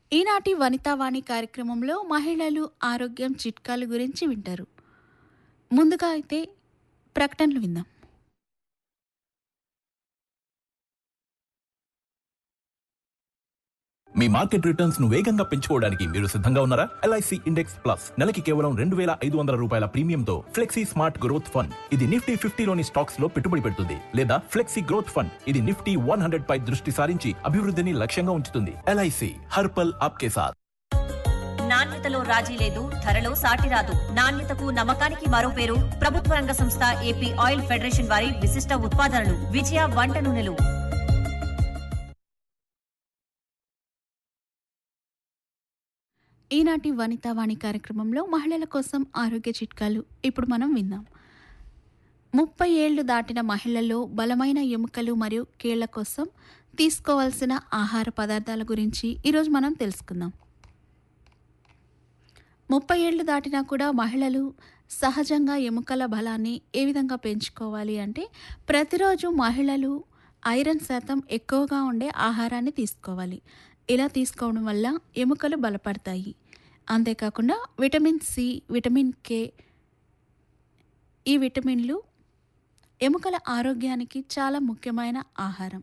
ఈనాటి వనితావాణి కార్యక్రమంలో మహిళలు ఆరోగ్యం చిట్కాలు గురించి వింటారు ముందుగా అయితే ప్రకటనలు విందాం మీ మార్కెట్ రిటర్న్స్ ను వేగంగా పెంచుకోవడానికి మీరు సిద్ధంగా ఉన్నారా ఎల్ఐసి ఇండెక్స్ ప్లస్ నెలకి కేవలం రెండు వేల ఐదు వందల రూపాయల ప్రీమియంతో ఫ్లెక్సీ స్మార్ట్ గ్రోత్ ఫండ్ ఇది నిఫ్టీ ఫిఫ్టీలోని స్టాక్స్ లో పెట్టుబడి పెడుతుంది లేదా ఫ్లెక్సీ గ్రోత్ ఫండ్ ఇది నిఫ్టీ వన్ హండ్రెడ్ పై దృష్టి సారించి అభివృద్ధిని లక్ష్యంగా ఉంచుతుంది ఎల్ఐసి హర్పల్ ఆప్కే సాత్ నాణ్యతలో రాజీ లేదు ధరలో సాటి రాదు నాణ్యతకు నమ్మకానికి మరో పేరు ప్రభుత్వ రంగ సంస్థ ఏపీ ఆయిల్ ఫెడరేషన్ వారి విశిష్ట ఉత్పాదనలు విజయ వంట నూనెలు ఈనాటి వనితావాణి కార్యక్రమంలో మహిళల కోసం ఆరోగ్య చిట్కాలు ఇప్పుడు మనం విందాం ముప్పై ఏళ్లు దాటిన మహిళల్లో బలమైన ఎముకలు మరియు కీళ్ల కోసం తీసుకోవాల్సిన ఆహార పదార్థాల గురించి ఈరోజు మనం తెలుసుకుందాం ముప్పై ఏళ్ళు దాటినా కూడా మహిళలు సహజంగా ఎముకల బలాన్ని ఏ విధంగా పెంచుకోవాలి అంటే ప్రతిరోజు మహిళలు ఐరన్ శాతం ఎక్కువగా ఉండే ఆహారాన్ని తీసుకోవాలి ఇలా తీసుకోవడం వల్ల ఎముకలు బలపడతాయి అంతేకాకుండా విటమిన్ సి విటమిన్ కే ఈ విటమిన్లు ఎముకల ఆరోగ్యానికి చాలా ముఖ్యమైన ఆహారం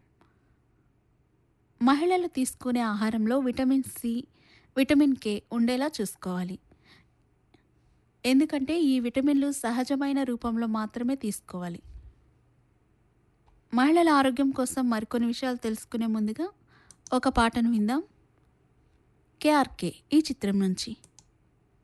మహిళలు తీసుకునే ఆహారంలో విటమిన్ సి విటమిన్ కే ఉండేలా చూసుకోవాలి ఎందుకంటే ఈ విటమిన్లు సహజమైన రూపంలో మాత్రమే తీసుకోవాలి మహిళల ఆరోగ్యం కోసం మరికొన్ని విషయాలు తెలుసుకునే ముందుగా ఒక పాటను విందాం కేఆర్కే ఈ చిత్రం నుంచి